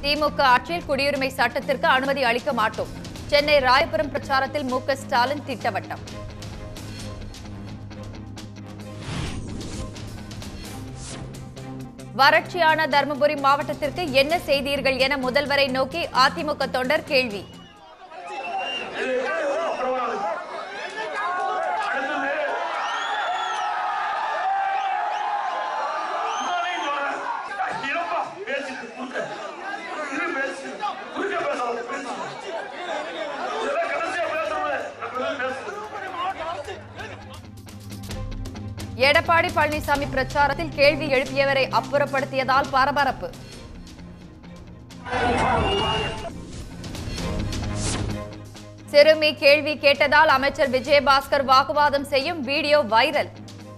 திமுக ஆட்சியில் குடியுரிமை சட்டத்திற்கு அனுமதி அளிக்க மாட்டோம் சென்னை ராயபுரம் பிரச்சாரத்தில் மு க ஸ்டாலின் திட்டவட்டம் வறட்சியான தருமபுரி மாவட்டத்திற்கு என்ன செய்தீர்கள் என முதல்வரை நோக்கி அதிமுக தொண்டர் கேள்வி இருப்பா பேசிட்டு குறுக்க இரு பேசு குறுக்க பேசாத பேசு இதெல்லாம் கடைசியா பேசுறது அப்படிதான் பேசுறது எடப்பாடி பழனிசாமி பிரச்சாரத்தில் கேள்வி எழுப்பியவரை அப்புறப்படுத்தியதால் பரபரப்பு சிறுமி கேள்வி கேட்டதால் அமைச்சர் விஜயபாஸ்கர் வாக்குவாதம் செய்யும் வீடியோ வைரல்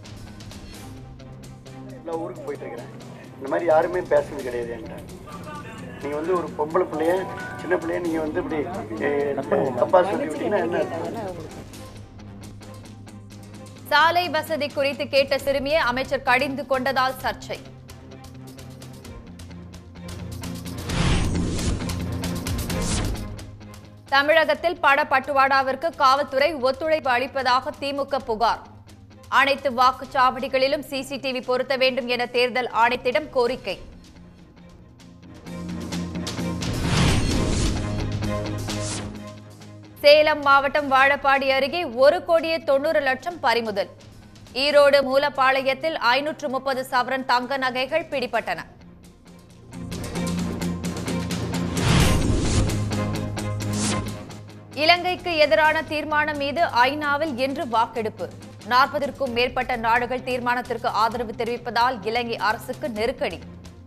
எல்லா ஊருக்கு போயிட்டு இருக்கிறேன் இந்த மாதிரி யாருமே பேசுறது கிடையாது என்கிட்ட நீங்க வந்து ஒரு பொம்பளை பிள்ளைய சின்ன பிள்ளைய நீங்க வந்து இப்படி அஹ், தப்பா சொல்லி விட்டீங்கன்னா என்ன அர்த்தம்? சாலை வசதி குறித்து கேட்ட சிறுமியை அமைச்சர் கடிந்து கொண்டதால் சர்ச்சை தமிழகத்தில் பட பட்டுவாடாவிற்கு காவல்துறை ஒத்துழைப்பு அளிப்பதாக திமுக புகார் அனைத்து வாக்குச்சாவடிகளிலும் சிசிடிவி பொருத்த வேண்டும் என தேர்தல் ஆணையத்திடம் கோரிக்கை சேலம் மாவட்டம் வாழப்பாடி அருகே ஒரு கோடியே தொண்ணூறு லட்சம் பறிமுதல் ஈரோடு மூலப்பாளையத்தில் ஐநூற்று முப்பது சவரன் தங்க நகைகள் பிடிபட்டன இலங்கைக்கு எதிரான தீர்மானம் மீது ஐநாவில் இன்று வாக்கெடுப்பு நாற்பதற்கும் மேற்பட்ட நாடுகள் தீர்மானத்திற்கு ஆதரவு தெரிவிப்பதால் இலங்கை அரசுக்கு நெருக்கடி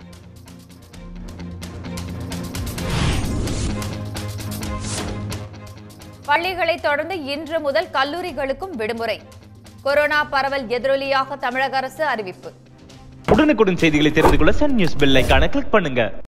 பள்ளிகளை தொடர்ந்து இன்று முதல் கல்லூரிகளுக்கும் விடுமுறை கொரோனா பரவல் எதிரொலியாக தமிழக அரசு அறிவிப்பு உடனுக்குடன் செய்திகளை தெரிந்து கொள்ள சன் நியூஸ் பெல் ஐகானை கிளிக் பண்ணுங்க